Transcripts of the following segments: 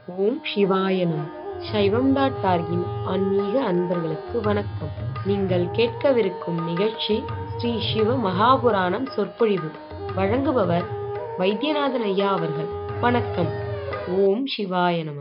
ஓம் சிவாய நம சைவம் டாட் டார்கின் ஆன்மீக அன்பர்களுக்கு வணக்கம் நீங்கள் கேட்கவிருக்கும் நிகழ்ச்சி ஸ்ரீ சிவ மகாபுராணம் சொற்பொழிவு வழங்குபவர் வைத்தியநாதன் ஐயா அவர்கள் வணக்கம் ஓம் சிவாய நம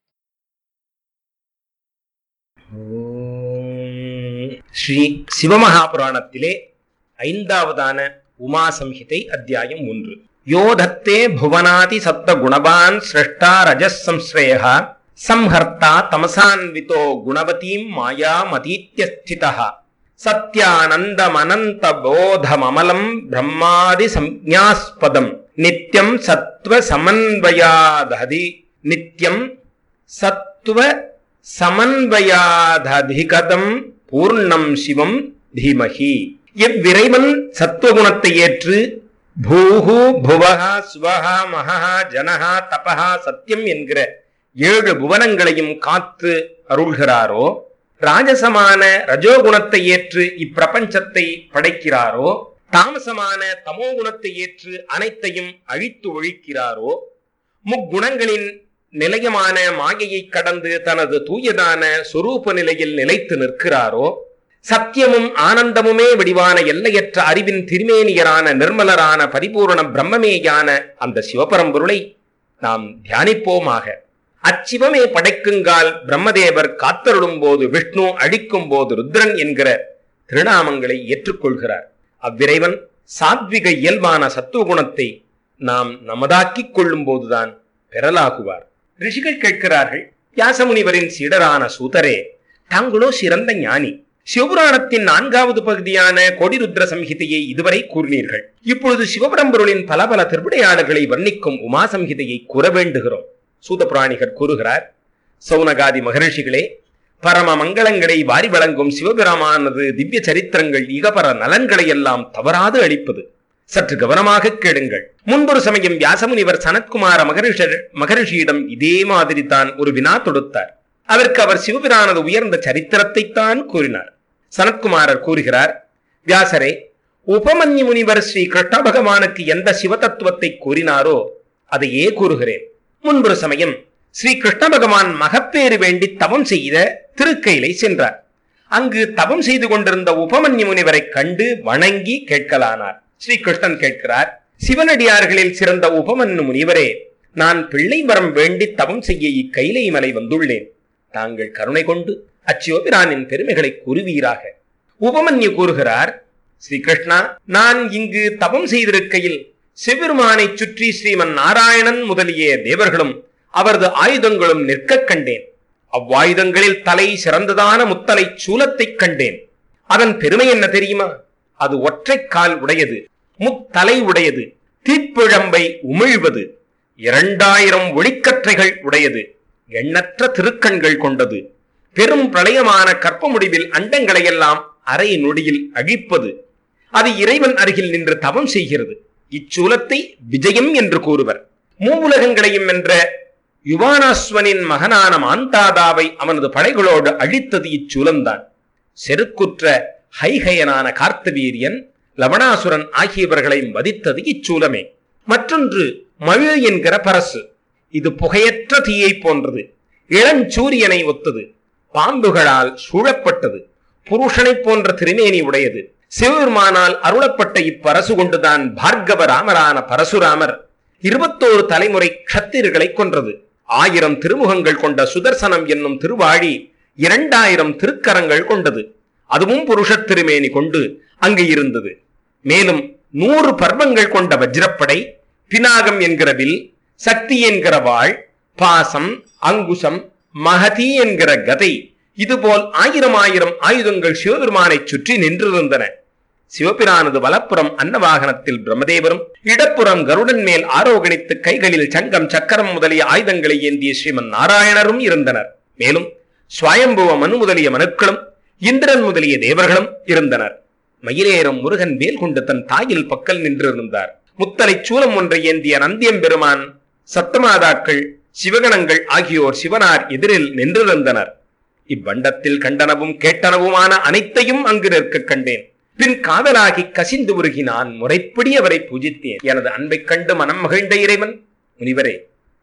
ஓம். ஸ்ரீ சிவமகாபுராணத்திலே ஐந்தாவதான உமா சம்ஹிதை அத்தியாயம் ஒன்று யோதத்தே புவனாதி சப்த குணவான் சிரஷ்டா ரஜஸ் சம்ஸ்ரேய சம்ஹர்த்தா தமசான்விதோ குணவதீம் மாயாமதீத்யஸ்திதா சத்யானந்தமனந்த போதமமலம் பிரம்மாதி சம்ஞாஸ்பதம் நித்யம் சத்வ சமன்வயாததி நித்யம் சத்வ சமன்வயாததிகதம் பூர்ணம் சிவம் தீமஹி எவ்விரைவன் சத்துவகுணத்தை ஏற்று பூஹு புவஹா சுவஹா மகஹா ஜனஹா தபஹா சத்தியம் என்கிற ஏழு புவனங்களையும் காத்து அருள்கிறாரோ ராஜசமான ரஜோகுணத்தை ஏற்று இப்பிரபஞ்சத்தை படைக்கிறாரோ தாமசமான தமோகுணத்தை ஏற்று அனைத்தையும் அழித்து ஒழிக்கிறாரோ முக்குணங்களின் நிலையமான மாயையை கடந்து தனது தூயதான சொரூப நிலையில் நிலைத்து நிற்கிறாரோ சத்தியமும் ஆனந்தமுமே வடிவான எல்லையற்ற அறிவின் திருமேனியரான நிர்மலரான பரிபூரண பிரம்மமேயான அந்த சிவபரம்பொருளை நாம் தியானிப்போமாக அச்சிவமே படைக்குங்கால் பிரம்மதேவர் காத்தருளும் போது விஷ்ணு அழிக்கும் போது ருத்ரன் என்கிற திருநாமங்களை ஏற்றுக்கொள்கிறார் அவ்விரைவன் சாத்விக இயல்பான சத்துவகுணத்தை நாம் நமதாக்கிக் கொள்ளும் போதுதான் பெறலாகுவார் ரிஷிகள் கேட்கிறார்கள் வியாசமுனிவரின் சீடரான சூதரே தாங்களோ சிறந்த ஞானி சிவபுராணத்தின் நான்காவது பகுதியான கொடிருத்ர சம்ஹிதையை இதுவரை கூறினீர்கள் இப்பொழுது சிவபரம்பொருளின் பல பல திருவிடையாளர்களை வர்ணிக்கும் உமா சம்ஹிதையை கூற வேண்டுகிறோம் சூதபுராணிகர் கூறுகிறார் சௌனகாதி மகரிஷிகளே பரம மங்களங்களை வாரி வழங்கும் சிவபிராமானது திவ்ய சரித்திரங்கள் இகபர நலன்களை எல்லாம் தவறாது அளிப்பது சற்று கவனமாக கேளுங்கள் முன்பொரு சமயம் வியாசமுனிவர் சனத்குமார மகரிஷர் மகரிஷியிடம் இதே மாதிரி தான் ஒரு வினா தொடுத்தார் அதற்கு அவர் சிவபிரானது உயர்ந்த சரித்திரத்தை தான் கூறினார் சனத்குமாரர் கூறுகிறார் வியாசரே உபமன்யு முனிவர் ஸ்ரீ கிருஷ்ண பகவானுக்கு எந்த சிவ தத்துவத்தை கூறினாரோ அதையே கூறுகிறேன் முன்பொரு சமயம் ஸ்ரீ கிருஷ்ண பகவான் மகப்பேறு வேண்டி தவம் செய்த திருக்கையிலை சென்றார் அங்கு தவம் செய்து கொண்டிருந்த உபமன்யு முனிவரை கண்டு வணங்கி கேட்கலானார் ஸ்ரீ கிருஷ்ணன் கேட்கிறார் சிவனடியார்களில் சிறந்த உபமன்னு முனிவரே நான் பிள்ளை வரம் வேண்டி தவம் செய்ய இக்கைலை மலை வந்துள்ளேன் தாங்கள் கருணை கொண்டு அச்சிவபிரானின் பெருமைகளை கூறுவீராக உபமன்யு கூறுகிறார் ஸ்ரீ கிருஷ்ணா நான் இங்கு தவம் செய்திருக்கையில் சிவபெருமானை சுற்றி ஸ்ரீமன் நாராயணன் முதலிய தேவர்களும் அவரது ஆயுதங்களும் நிற்கக் கண்டேன் அவ்வாயுதங்களில் தலை சிறந்ததான முத்தலை சூலத்தைக் கண்டேன் அதன் பெருமை என்ன தெரியுமா அது ஒற்றைக் கால் உடையது முத்தலை உடையது தீப்பிழம்பை உமிழ்வது இரண்டாயிரம் ஒளிக்கற்றைகள் உடையது எண்ணற்ற திருக்கண்கள் கொண்டது பெரும் பிரளயமான கற்ப முடிவில் அண்டங்களையெல்லாம் அரை நொடியில் அழிப்பது அது இறைவன் அருகில் நின்று தவம் செய்கிறது இச்சூலத்தை விஜயம் என்று கூறுவர் மூவுலகங்களையும் வென்ற யுவானாஸ்வனின் மகனான மாந்தாதாவை அவனது படைகளோடு அழித்தது இச்சூலம்தான் செருக்குற்ற ஹைஹயனான கார்த்தவீரியன் லவணாசுரன் ஆகியவர்களை மதித்தது இச்சூலமே மற்றொன்று மழு என்கிற பரசு இது புகையற்ற தீயை போன்றது இளஞ்சூரியனை ஒத்தது பாம்புகளால் சூழப்பட்டது புருஷனைப் போன்ற திருமேனி உடையது சிவபெருமானால் அருளப்பட்ட இப்பரசு கொண்டுதான் பார்கவ ராமரான பரசுராமர் இருபத்தோரு தலைமுறை க்ஷத்திரிகளை கொன்றது ஆயிரம் திருமுகங்கள் கொண்ட சுதர்சனம் என்னும் திருவாழி இரண்டாயிரம் திருக்கரங்கள் கொண்டது அதுவும் புருஷ திருமேனி கொண்டு அங்கு இருந்தது மேலும் நூறு பர்வங்கள் கொண்ட வஜ்ரப்படை பினாகம் என்கிற வில் சக்தி என்கிற வாழ் பாசம் அங்குசம் மகதி என்கிற கதை இதுபோல் ஆயிரம் ஆயிரம் ஆயுதங்கள் சிவபெருமானை சுற்றி நின்றிருந்தன சிவபிரானது வலப்புறம் அன்னவாகனத்தில் பிரம்மதேவரும் இடப்புறம் கருடன் மேல் ஆரோகணித்து கைகளில் சங்கம் சக்கரம் முதலிய ஆயுதங்களை ஏந்திய ஸ்ரீமன் நாராயணரும் இருந்தனர் மேலும் ஸ்வயம்புவ மனு முதலிய மனுக்களும் இந்திரன் முதலிய தேவர்களும் இருந்தனர் மயிலேறும் முருகன் வேல் கொண்டு தன் தாயில் பக்கல் நின்றிருந்தார் முத்தலை சூலம் ஒன்றை ஏந்திய நந்தியம் பெருமான் சத்தமாதாக்கள் சிவகணங்கள் ஆகியோர் சிவனார் எதிரில் நின்றிருந்தனர் இவ்வண்டத்தில் கண்டனவும் கேட்டனவுமான அனைத்தையும் அங்கு நிற்க கண்டேன் பின் காதலாகி கசிந்து உருகி நான் முறைப்படி அவரை பூஜித்தேன் எனது அன்பைக் கண்டு மனம் மகிழ்ந்த இறைவன் முனிவரே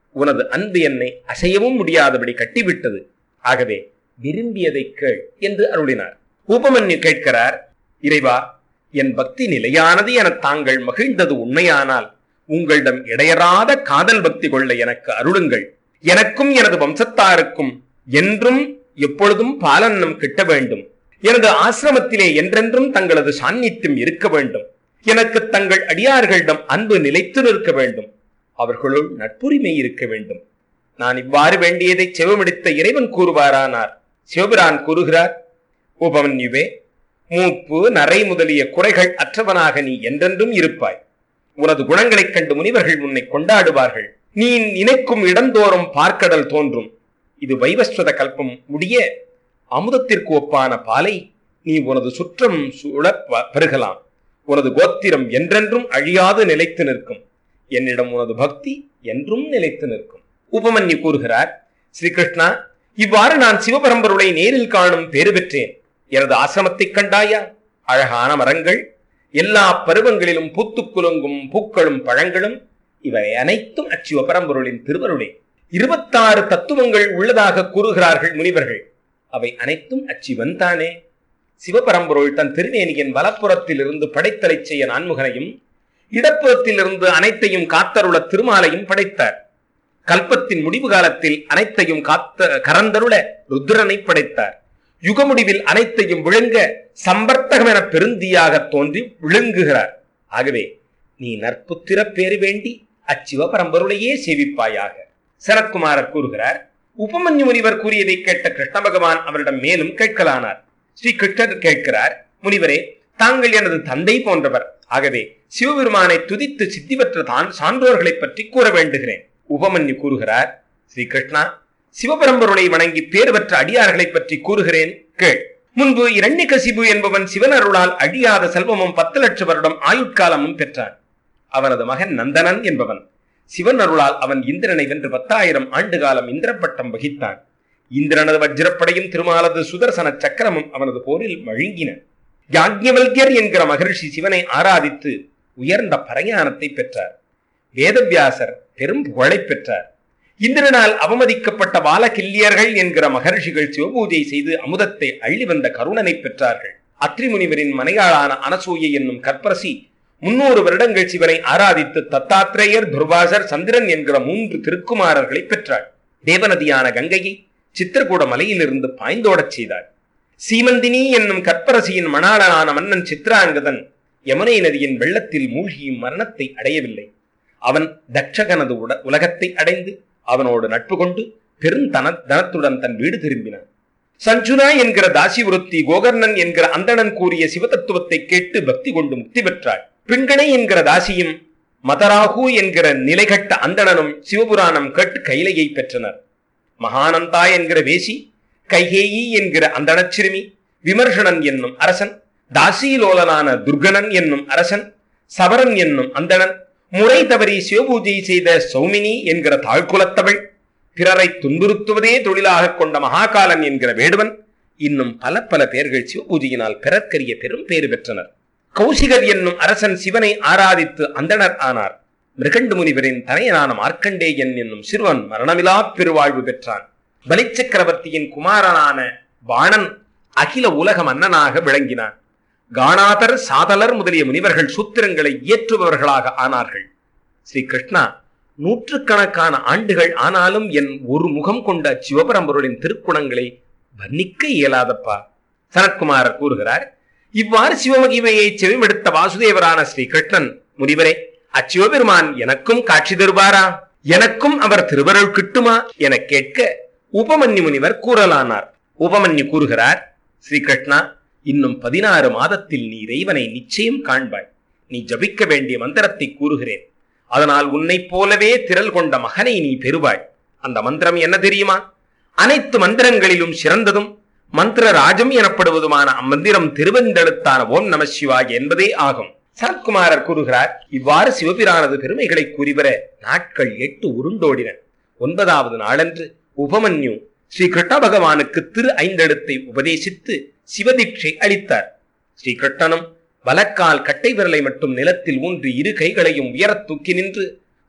உனது அன்பு என்னை அசையவும் முடியாதபடி கட்டிவிட்டது ஆகவே விரும்பியதை கேள் என்று அருளினார் உபமன்யு கேட்கிறார் இறைவா என் பக்தி நிலையானது என தாங்கள் மகிழ்ந்தது உண்மையானால் உங்களிடம் இடையறாத காதல் பக்தி கொள்ள எனக்கு அருளுங்கள் எனக்கும் எனது வம்சத்தாருக்கும் என்றும் எப்பொழுதும் பாலன்னம் கிட்ட வேண்டும் எனது ஆசிரமத்திலே என்றென்றும் தங்களது சாநித்தியம் இருக்க வேண்டும் எனக்கு தங்கள் அடியார்களிடம் அன்பு நிலைத்து நிற்க வேண்டும் அவர்களுள் நட்புரிமை இருக்க வேண்டும் நான் இவ்வாறு வேண்டியதை செவமடித்த இறைவன் கூறுவாரானார் சிவபிரான் கூறுகிறார் உபமன்யுவே மூப்பு நரை முதலிய குறைகள் அற்றவனாக நீ என்றென்றும் இருப்பாய் உனது குணங்களைக் கண்டு முனிவர்கள் உன்னை கொண்டாடுவார்கள் நீ நினைக்கும் இடந்தோறும் பார்க்கடல் தோன்றும் இது வைவஸ்வத கல்பம் முடிய அமுதத்திற்கு ஒப்பான பாலை நீ உனது சுற்றம் சுழ ப- பருகலாம் உனது கோத்திரம் என்றென்றும் அழியாது நிலைத்து நிற்கும் என்னிடம் உனது பக்தி என்றும் நிலைத்து நிற்கும் உபமன்யு கூறுகிறார் ஸ்ரீகிருஷ்ணா இவ்வாறு நான் சிவபரம்பருளை நேரில் காணும் பேறு பெற்றேன் எனது ஆசிரமத்தைக் கண்டாயா அழகான மரங்கள் எல்லா பருவங்களிலும் பூத்துக் குலுங்கும் பூக்களும் பழங்களும் இவை அனைத்தும் அச்சிவபரம்பொருளின் திருவருளே இருபத்தாறு தத்துவங்கள் உள்ளதாக கூறுகிறார்கள் முனிவர்கள் அவை அனைத்தும் அச்சிவன் தானே சிவபரம்பொருள் தன் திருநேனியின் வலப்புறத்தில் இருந்து படைத்தலை செய்ய நான்முகனையும் இடப்புறத்தில் இருந்து அனைத்தையும் காத்தருள திருமாலையும் படைத்தார் கல்பத்தின் முடிவு காலத்தில் அனைத்தையும் காத்த கரந்தருள ருத்ரனை படைத்தார் யுக முடிவில் அனைத்தையும் விழுங்க சம்பர்த்தகம் என பெருந்தியாக தோன்றி விழுங்குகிறார் ஆகவே நீ நற்புத்திர பேறு வேண்டி அச்சிவ பரம்பொருளையே சேவிப்பாயாக சனத்குமாரர் கூறுகிறார் உபமன்யு முனிவர் கூறியதை கேட்ட கிருஷ்ண பகவான் அவரிடம் மேலும் கேட்கலானார் ஸ்ரீ கிருஷ்ணர் கேட்கிறார் முனிவரே தாங்கள் எனது தந்தை போன்றவர் ஆகவே சிவபெருமானை துதித்து சித்தி பெற்ற தான் சான்றோர்களைப் பற்றி கூற வேண்டுகிறேன் உபமன்யு கூறுகிறார் ஸ்ரீ கிருஷ்ணா சிவபரம்பொருளை வணங்கி பேர் பெற்ற அடியார்களைப் பற்றி கூறுகிறேன் கேள் முன்பு இரண்யகசிபு என்பவன் சிவன் அருளால் அழியாத செல்வமும் பத்து லட்சம் வருடம் ஆயுட்காலமும் பெற்றான் அவனது மகன் நந்தனன் என்பவன் சிவன் அருளால் அவன் இந்திரனை வென்று பத்தாயிரம் ஆண்டு காலம் இந்திரப்பட்டம் வகித்தான் இந்திரனது வஜ்ரப்படையும் திருமாலது சுதர்சன சக்கரமும் அவனது போரில் மழுங்கின யாக்ஞவல்யர் என்கிற மகரிஷி சிவனை ஆராதித்து உயர்ந்த பரஞானத்தை பெற்றார் வேதவியாசர் பெரும் புகழைப் பெற்றார் இந்திரனால் அவமதிக்கப்பட்ட பாலகில்லியர்கள் என்கிற மகர்ஷிகள் சிவபூஜை செய்து அமுதத்தை அள்ளி வந்த கருணனை பெற்றார்கள் அத்ரி முனிவரின் மனையாளான அனசூயை என்னும் கற்பரசி முன்னூறு வருடங்கள் சிவனை ஆராதித்து தத்தாத்ரேயர் துர்வாசர் சந்திரன் என்கிற மூன்று திருக்குமாரர்களை பெற்றாள் தேவநதியான கங்கையை சித்திரகூட மலையிலிருந்து பாய்ந்தோடச் செய்தாள் சீமந்தினி என்னும் கற்பரசியின் மணாளனான மன்னன் சித்ராங்கதன் யமுனை நதியின் வெள்ளத்தில் மூழ்கியும் மரணத்தை அடையவில்லை அவன் தட்சகனது உட உலகத்தை அடைந்து அவனோடு நட்பு கொண்டு பெருந்தன தனத்துடன் தன் வீடு திரும்பினான் சஞ்சுனா என்கிற தாசி ஒருத்தி கோகர்ணன் என்கிற அந்தணன் கூறிய சிவதத்துவத்தை கேட்டு பக்தி கொண்டு முக்தி பெற்றாள் பிங்கணை என்கிற தாசியும் மதராகு என்கிற நிலைகட்ட அந்தணனும் சிவபுராணம் கேட்டு கைலையை பெற்றனர் மகானந்தா என்கிற வேசி கைகேயி என்கிற அந்தணச் சிறுமி விமர்சனன் என்னும் அரசன் தாசிலோலனான துர்கனன் என்னும் அரசன் சவரன் என்னும் அந்தணன் முறை தவறி சிவபூஜை செய்த சௌமினி என்கிற தாழ்குலத்தவள் பிறரை துன்புறுத்துவதே தொழிலாக கொண்ட மகாகாலன் என்கிற வேடுவன் இன்னும் பல பல பேர்கள் சிவபூஜையினால் பிறர்க்கரிய பெரும் பேறு பெற்றனர் கௌசிகர் என்னும் அரசன் சிவனை ஆராதித்து அந்தணர் ஆனார் மிருகண்டு முனிவரின் தனையனான மார்க்கண்டேயன் என்னும் சிறுவன் மரணமிலா பெருவாழ்வு பெற்றான் பலிச்சக்கரவர்த்தியின் குமாரனான பாணன் அகில உலக மன்னனாக விளங்கினான் காணாதர் சாதலர் முதலிய முனிவர்கள் சூத்திரங்களை இயற்றுபவர்களாக ஆனார்கள் ஸ்ரீ கிருஷ்ணா நூற்றுக்கணக்கான ஆண்டுகள் ஆனாலும் என் ஒரு முகம் கொண்ட சிவபரம்பொருளின் திருக்குணங்களை வர்ணிக்க இயலாதப்பா சனத்குமாரர் கூறுகிறார் இவ்வாறு சிவமகிமையை செவிமெடுத்த வாசுதேவரான ஸ்ரீ கிருஷ்ணன் முனிவரே அச்சிவபெருமான் எனக்கும் காட்சி தருவாரா எனக்கும் அவர் திருவருள் கிட்டுமா என கேட்க உபமன்யு முனிவர் கூறலானார் உபமன்யு கூறுகிறார் ஸ்ரீ கிருஷ்ணா இன்னும் பதினாறு மாதத்தில் நீ இறைவனை நிச்சயம் காண்பாய் நீ ஜபிக்க வேண்டிய மந்திரத்தை கூறுகிறேன் அதனால் உன்னைப் போலவே திரள் கொண்ட மகனை நீ பெறுவாய் அந்த மந்திரம் என்ன தெரியுமா அனைத்து மந்திரங்களிலும் சிறந்ததும் மந்திர ராஜம் எனப்படுவதுமான அம்மந்திரம் திருவந்தெழுத்தான ஓம் நம சிவாய் என்பதே ஆகும் சனத்குமாரர் கூறுகிறார் இவ்வாறு சிவபிரானது பெருமைகளை கூறிவர நாட்கள் எட்டு உருண்டோடின ஒன்பதாவது நாளன்று உபமன்யு ஸ்ரீ கிருஷ்ண பகவானுக்கு திரு ஐந்தெழுத்தை உபதேசித்து சிவதீட்சை அளித்தார் ஸ்ரீ கிருஷ்ணனும் வலக்கால் கட்டை விரலை மட்டும் நிலத்தில் ஊன்றி இரு கைகளையும் உயரத் தூக்கி நின்று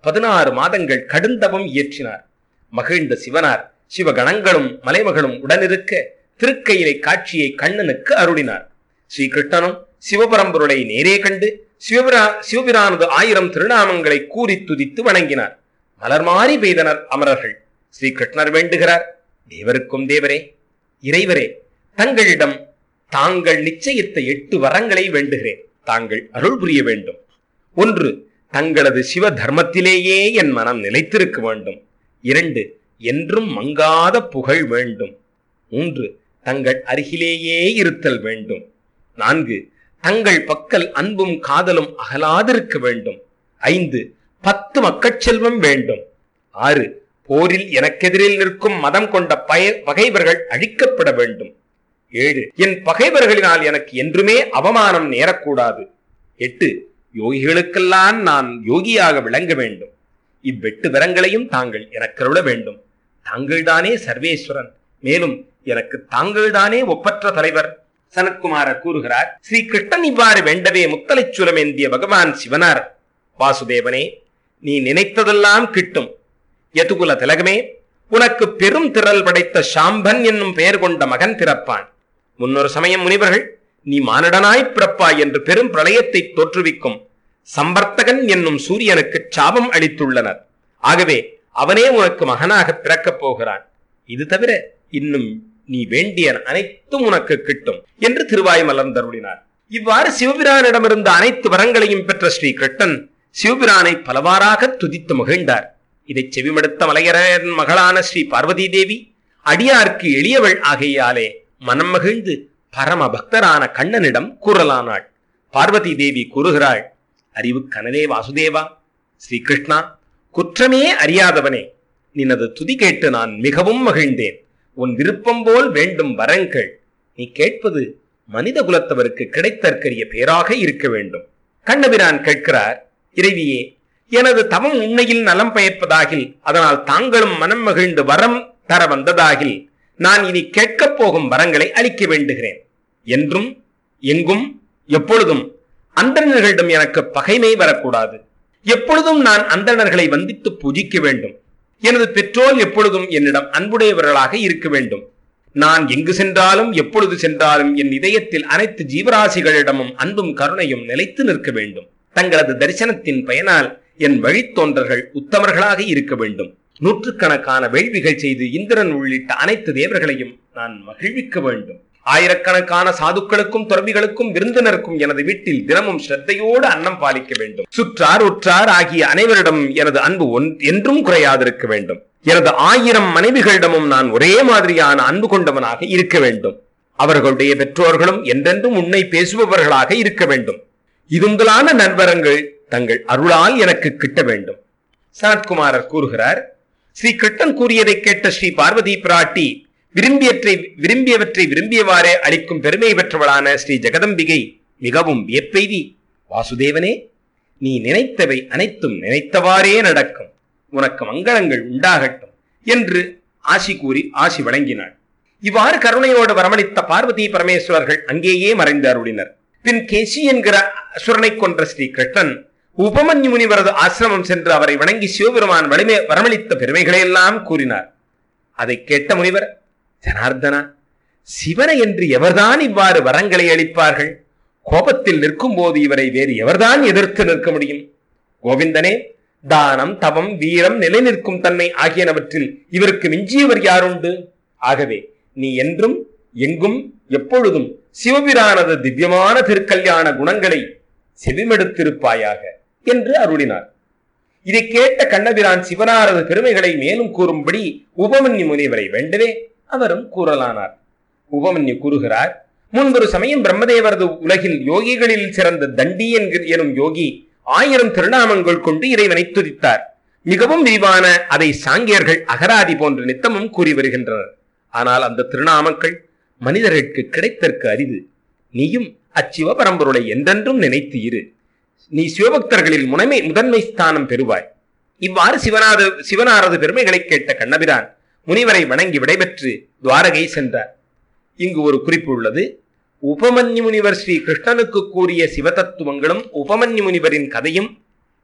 பதினாறு மாதங்கள் கடுந்தவம் இயற்றினார் மகிழ்ந்த சிவனார் சிவகணங்களும் மலைமகளும் உடனிருக்க திருக்கையிலை காட்சியை கண்ணனுக்கு அருளினார் ஸ்ரீகிருஷ்ணனும் சிவபரம்பொருளை நேரே கண்டு சிவபிரா சிவபிரானது ஆயிரம் திருநாமங்களை கூறி துதித்து வணங்கினார் மலர்மாறி பெய்தனர் அமரர்கள் ஸ்ரீகிருஷ்ணர் வேண்டுகிறார் தேவருக்கும் தேவரே இறைவரே தங்களிடம் தாங்கள் நிச்சயித்த எட்டு வரங்களை வேண்டுகிறேன் தாங்கள் அருள் புரிய வேண்டும் ஒன்று தங்களது சிவ தர்மத்திலேயே என் மனம் நிலைத்திருக்க வேண்டும் இரண்டு என்றும் மங்காத புகழ் வேண்டும் மூன்று தங்கள் அருகிலேயே இருத்தல் வேண்டும் நான்கு தங்கள் பக்கல் அன்பும் காதலும் அகலாதிருக்க வேண்டும் ஐந்து பத்து மக்கட் செல்வம் வேண்டும் ஆறு போரில் எனக்கெதிரில் நிற்கும் மதம் கொண்ட பய பகைவர்கள் அழிக்கப்பட வேண்டும் ஏழு என் பகைவர்களினால் எனக்கு என்றுமே அவமானம் நேரக்கூடாது எட்டு யோகிகளுக்கெல்லாம் நான் யோகியாக விளங்க வேண்டும் இவ்வெட்டு வரங்களையும் தாங்கள் எனக்கருள வேண்டும் தாங்கள்தானே சர்வேஸ்வரன் மேலும் எனக்கு தாங்கள்தானே ஒப்பற்ற தலைவர் சனத்குமாரர் கூறுகிறார் ஸ்ரீ கிருஷ்ணன் இவ்வாறு வேண்டவே முத்தலைச் சுரம் ஏந்திய பகவான் சிவனார் வாசுதேவனே நீ நினைத்ததெல்லாம் கிட்டும் யதுகுல திலகமே உனக்கு பெரும் திரள் படைத்த சாம்பன் என்னும் பெயர் கொண்ட மகன் பிறப்பான் முன்னொரு சமயம் முனிவர்கள் நீ மானிடனாய் பிறப்பாய் என்று பெரும் பிரளயத்தை தோற்றுவிக்கும் சம்பர்த்தகன் என்னும் சூரியனுக்கு சாபம் அளித்துள்ளனர் ஆகவே அவனே உனக்கு மகனாக பிறக்கப் போகிறான் இது தவிர இன்னும் நீ வேண்டிய அனைத்தும் உனக்கு கிட்டும் என்று திருவாய் மலர்ந்தருளினார் இவ்வாறு சிவபிரானிடமிருந்த அனைத்து வரங்களையும் பெற்ற ஸ்ரீ கிருஷ்ணன் சிவபிரானை பலவாறாக துதித்து மகிழ்ந்தார் இதை செவிமடுத்த மலையரன் மகளான ஸ்ரீ பார்வதி தேவி அடியார்க்கு எளியவள் ஆகையாலே மனம் மகிழ்ந்து பரம பக்தரான கண்ணனிடம் கூறலானாள் பார்வதி தேவி கூறுகிறாள் அறிவு கனலே வாசுதேவா ஸ்ரீகிருஷ்ணா குற்றமே அறியாதவனே நினது துதி கேட்டு நான் மிகவும் மகிழ்ந்தேன் உன் விருப்பம் போல் வேண்டும் வரங்கள் நீ கேட்பது மனித குலத்தவருக்கு கிடைத்தற்கரிய பேராக இருக்க வேண்டும் கண்ணபிரான் கேட்கிறார் இறைவியே எனது தவம் உண்மையில் நலம் பயப்பதாகில் அதனால் தாங்களும் மனம் மகிழ்ந்து வரம் தர வந்ததாகில் நான் இனி கேட்கப் போகும் வரங்களை அளிக்க வேண்டுகிறேன் என்றும் எங்கும் எப்பொழுதும் அந்தணர்களிடம் எனக்கு பகைமை வரக்கூடாது எப்பொழுதும் நான் அந்தணர்களை வந்தித்து பூஜிக்க வேண்டும் எனது பெற்றோர் எப்பொழுதும் என்னிடம் அன்புடையவர்களாக இருக்க வேண்டும் நான் எங்கு சென்றாலும் எப்பொழுது சென்றாலும் என் இதயத்தில் அனைத்து ஜீவராசிகளிடமும் அன்பும் கருணையும் நிலைத்து நிற்க வேண்டும் தங்களது தரிசனத்தின் பயனால் என் வழித்தோன்றர்கள் உத்தமர்களாக இருக்க வேண்டும் நூற்றுக்கணக்கான வேள்விகள் செய்து இந்திரன் உள்ளிட்ட அனைத்து தேவர்களையும் நான் மகிழ்விக்க வேண்டும் ஆயிரக்கணக்கான சாதுக்களுக்கும் துறவிகளுக்கும் விருந்தினருக்கும் எனது வீட்டில் தினமும் ஸ்ரத்தையோடு அன்னம் பாலிக்க வேண்டும் சுற்றார் உற்றார் ஆகிய அனைவரிடம் எனது அன்பு ஒன் என்றும் குறையாதிருக்க வேண்டும் எனது ஆயிரம் மனைவிகளிடமும் நான் ஒரே மாதிரியான அன்பு கொண்டவனாக இருக்க வேண்டும் அவர்களுடைய பெற்றோர்களும் என்றென்றும் உன்னை பேசுபவர்களாக இருக்க வேண்டும் இதுங்களான நண்பரங்கள் தங்கள் அருளால் எனக்கு கிட்ட வேண்டும் சனத்குமாரர் கூறுகிறார் ஸ்ரீ கிருஷ்ணன் கூறியதை கேட்ட ஸ்ரீ பார்வதி பிராட்டி விரும்பியற்றை விரும்பியவற்றை விரும்பியவாறே அளிக்கும் பெருமை பெற்றவளான ஸ்ரீ ஜெகதம்பிகை மிகவும் வியப்பெய்தி வாசுதேவனே நீ நினைத்தவை அனைத்தும் நினைத்தவாறே நடக்கும் உனக்கு மங்களங்கள் உண்டாகட்டும் என்று ஆசி கூறி ஆசி வழங்கினாள் இவ்வாறு கருணையோடு வரமளித்த பார்வதி பரமேஸ்வரர்கள் அங்கேயே மறைந்து அருளினர் பின் கேசி என்கிற அசுரனை கொன்ற ஸ்ரீ கிருஷ்ணன் உபமன்யு முனிவரது ஆசிரமம் சென்று அவரை வணங்கி சிவபெருமான் வலிமை வரமளித்த பெருமைகளையெல்லாம் கூறினார் அதை கேட்ட முனிவர் ஜனார்தனா சிவனை என்று எவர்தான் இவ்வாறு வரங்களை அளிப்பார்கள் கோபத்தில் நிற்கும் போது இவரை வேறு எவர்தான் எதிர்த்து நிற்க முடியும் கோவிந்தனே தானம் தவம் வீரம் நிலை நிற்கும் தன்மை ஆகியனவற்றில் இவருக்கு மிஞ்சியவர் யாருண்டு ஆகவே நீ என்றும் எங்கும் எப்பொழுதும் சிவபிரானது திவ்யமான திருக்கல்யாண குணங்களை செவிமெடுத்திருப்பாயாக என்று அருளினார் இதை கேட்ட கண்ணபிரான் சிவனாரது பெருமைகளை மேலும் கூறும்படி உபமன்யு முனிவரை வேண்டவே அவரும் கூறலானார் உபமன்யு கூறுகிறார் முன்பொரு சமயம் பிரம்மதேவரது உலகில் யோகிகளில் சிறந்த தண்டி என்கிற எனும் யோகி ஆயிரம் திருநாமங்கள் கொண்டு இறைவனை துதித்தார் மிகவும் விரிவான அதை சாங்கியர்கள் அகராதி போன்ற நித்தமும் கூறி வருகின்றனர் ஆனால் அந்த திருநாமங்கள் மனிதர்களுக்கு கிடைத்தற்கு அரிது நீயும் அச்சிவ பரம்பொருளை என்றென்றும் நினைத்து இரு நீ சிவபக்தர்களில் முனைமை முதன்மை ஸ்தானம் பெறுவாய் இவ்வாறு சிவனாது சிவனாரது பெருமைகளை கேட்ட கண்ணபிரான் முனிவரை வணங்கி விடைபெற்று துவாரகை சென்றார் இங்கு ஒரு குறிப்பு உள்ளது உபமன்யு முனிவர் ஸ்ரீ கிருஷ்ணனுக்கு கூறிய சிவதத்துவங்களும் உபமன்யு முனிவரின் கதையும்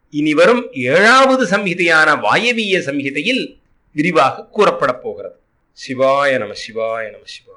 இனி வரும் ஏழாவது சம்ஹிதையான வாயவீய சம்ஹிதையில் விரிவாக கூறப்படப் போகிறது சிவாய நம சிவாய நம சிவாய